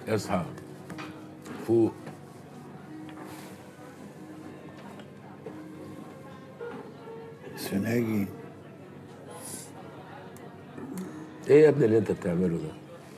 اصحى فوق سناجي ايه يا ابني اللي انت بتعمله ده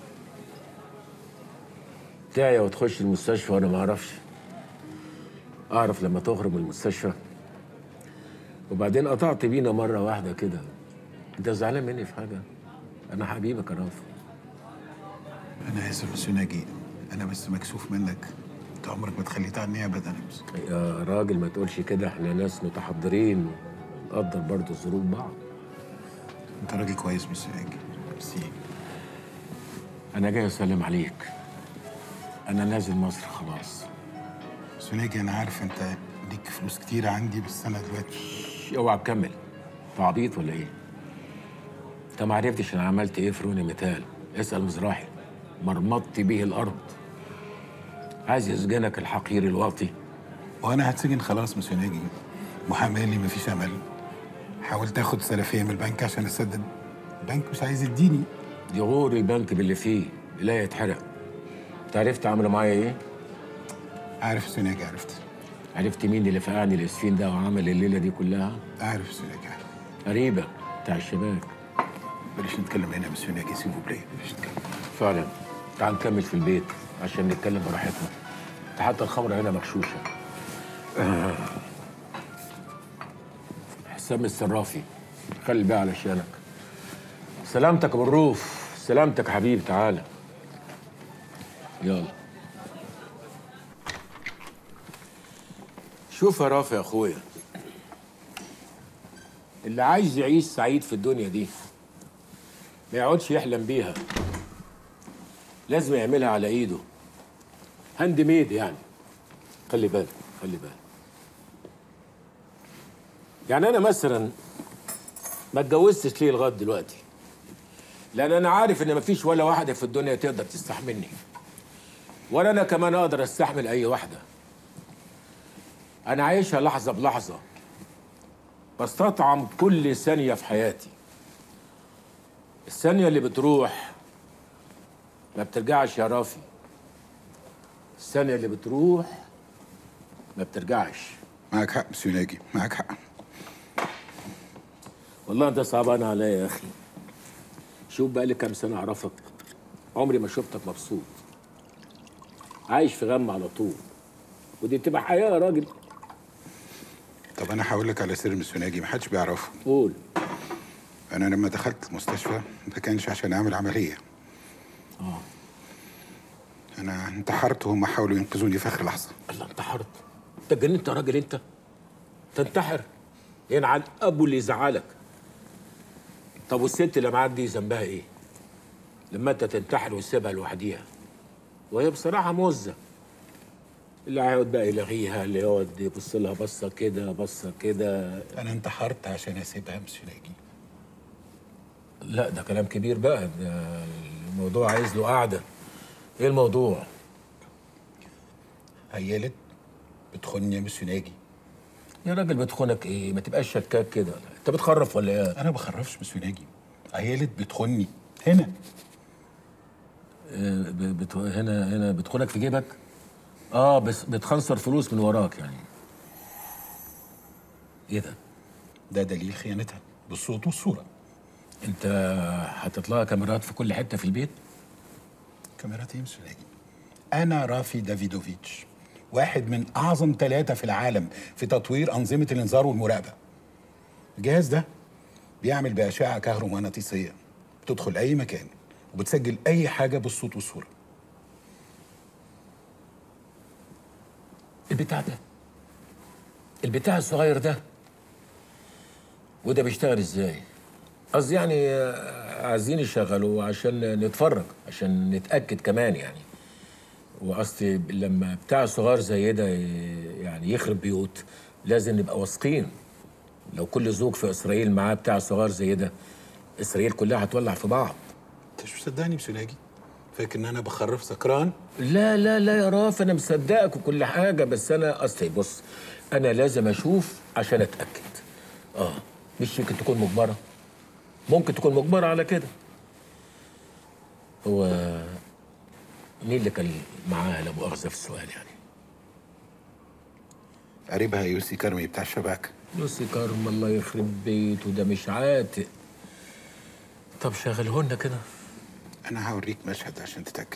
تعيا وتخش المستشفى وانا ما اعرفش اعرف لما تخرج من المستشفى وبعدين قطعت بينا مره واحده كده انت زعلان مني في حاجه انا حبيبك يا رافع انا اسف يا سناجي انا بس مكسوف منك انت عمرك ما تخليت عني ابدا يا راجل ما تقولش كده احنا ناس متحضرين نقدر برضه ظروف بعض انت راجل كويس مش سناجي ميرسي انا جاي اسلم عليك انا نازل مصر خلاص سناجي انا عارف انت ليك فلوس كتير عندي بس انا دلوقتي اوعى تكمل انت عبيط ولا ايه انت ما عرفتش انا عملت ايه في روني ميتال اسال مزراحي مرمطت بيه الارض عايز يسجنك الحقير الواطي وانا هتسجن خلاص مش سناجي محامي لي مفيش امل حاولت اخد سلفيه من البنك عشان اسدد البنك مش عايز يديني يغور البنك باللي فيه لا يتحرق انت عرفت عملوا معايا ايه عارف سناجي عرفت عرفت مين اللي فقعني الاسفين ده وعمل الليله دي كلها عارف سناجي عارف قريبه بتاع الشباب بلاش نتكلم هنا مش سناجي سيبو بلاي بلاش نتكلم فعلا تعال نكمل في البيت عشان نتكلم براحتنا ده حتى الخمره هنا مغشوشه آه. حسام الصرافي خلي بقى علشانك سلامتك يا بالروف سلامتك يا حبيبي تعالى يلا شوف يا رافي يا اخويا اللي عايز يعيش سعيد في الدنيا دي ما يقعدش يحلم بيها لازم يعملها على ايده هاند ميد يعني خلي بالك خلي بالك يعني انا مثلا ما اتجوزتش ليه لغايه دلوقتي لان انا عارف ان مفيش ولا واحده في الدنيا تقدر تستحملني ولا انا كمان اقدر استحمل اي واحده انا عايشها لحظه بلحظه بستطعم كل ثانيه في حياتي الثانيه اللي بتروح ما بترجعش يا رافي الثانيه اللي بتروح ما بترجعش معاك حق مش سناجي معاك حق والله انت صعبان عليا يا اخي شوف بقى لي كام سنه اعرفك عمري ما شفتك مبسوط عايش في غم على طول ودي تبقى حياه يا راجل طب انا هقول لك على سر مسيوناجي ما حدش بيعرفه قول انا لما دخلت المستشفى ما كانش عشان اعمل عمليه اه انا انتحرت وهم حاولوا ينقذوني في اخر لحظه الله انتحرت انت اتجننت يا راجل انت تنتحر ينعل ابو اللي يزعلك طب والست اللي معاك دي ذنبها ايه لما انت تنتحر وتسيبها لوحديها وهي بصراحه موزه اللي هيقعد بقى يلغيها اللي يقعد يبص لها بصه كده بصه كده انا انتحرت عشان اسيبها مسيوناجي لا ده كلام كبير بقى ده الموضوع عايز له قعده ايه الموضوع هيلت بتخوني يا مسيوناجي يا راجل بتخونك ايه ما تبقاش شكاك كده انت بتخرف ولا ايه انا بخرفش مسيوناجي هيلت بتخوني هنا آه، ب- بت... هنا هنا بتخونك في جيبك اه بس بتخنصر فلوس من وراك يعني ايه ده ده دليل خيانتها بالصوت والصوره انت هتطلع كاميرات في كل حته في البيت كاميرات ايه مسيوناجي انا رافي دافيدوفيتش واحد من اعظم ثلاثه في العالم في تطوير انظمه الانذار والمراقبه الجهاز ده بيعمل باشعه كهرومغناطيسيه بتدخل اي مكان وبتسجل اي حاجه بالصوت والصوره البتاع ده البتاع الصغير ده وده بيشتغل ازاي قصدي يعني آه، عايزين يشغلوا عشان نتفرج عشان نتاكد كمان يعني وقصدي لما بتاع صغير زي ده ي- يعني يخرب بيوت لازم نبقى واثقين لو كل زوج في اسرائيل معاه بتاع صغير زي ده اسرائيل كلها هتولع في بعض انت مش مصدقني مسيوناجي فاكر ان انا بخرف سكران لا لا لا يا راف انا مصدقك وكل حاجه بس انا اصلي بص انا لازم اشوف عشان اتاكد اه مش يمكن تكون مجبره ممكن تكون مجبره على كده هو مين اللي كان معاها لا مؤاخذه في السؤال يعني قريبها يوسي كرمي بتاع الشباك يوسي كرم الله يخرب بيته ده مش عاتق طب شغلهن كده انا هوريك مشهد عشان تتاكد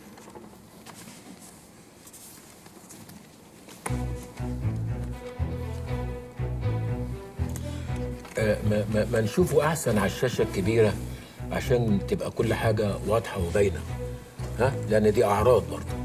آه، ما, ما, ما نشوفه احسن على الشاشه الكبيره عشان تبقى كل حاجه واضحه وباينه ها لان دي اعراض برضه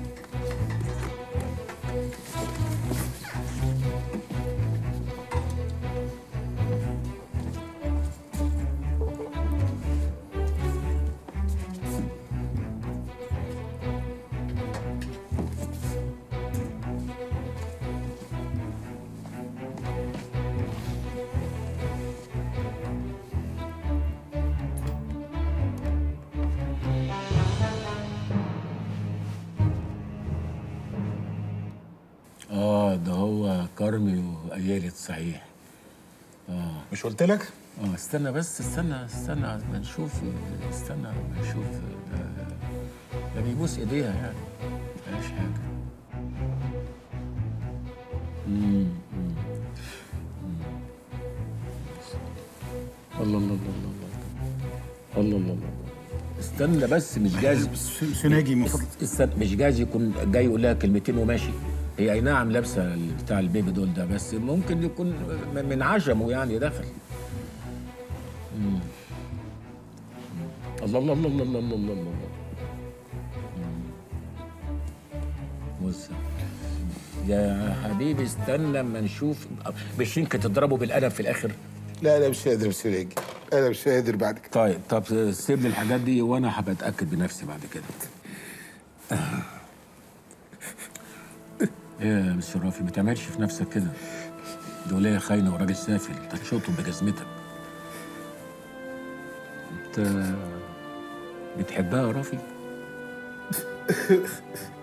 اه ده هو كرمي وايالة صحيح مش قلت لك اه استنى بس استنى استنى ما نشوف استنى ما نشوف ده, ده بيبوس ايديها يعني مفيهاش حاجه مم، مم. مم. الله الله الله الله الله الله الله الله استنى بس مش جاهز سناجي المفروض استنى مش جاهز يكون جاي يقول لها كلمتين وماشي هي اي نعم لابسه بتاع البيبي دول ده بس ممكن يكون من عجمه يعني دخل مم. الله الله الله الله الله الله الله الله مم. بص يا حبيبي استنى اما نشوف مش يمكن تضربه بالقلم في الاخر لا لا مش قادر سناجي انا مش قادر بعد كده طيب طب سيب لي الحاجات دي وانا هبقى اتاكد بنفسي بعد كده ايه يا مس شرافي ما تعملش في نفسك كده دولية خاينة وراجل سافل تنشطهم بجزمتك انت بتحبها يا رافي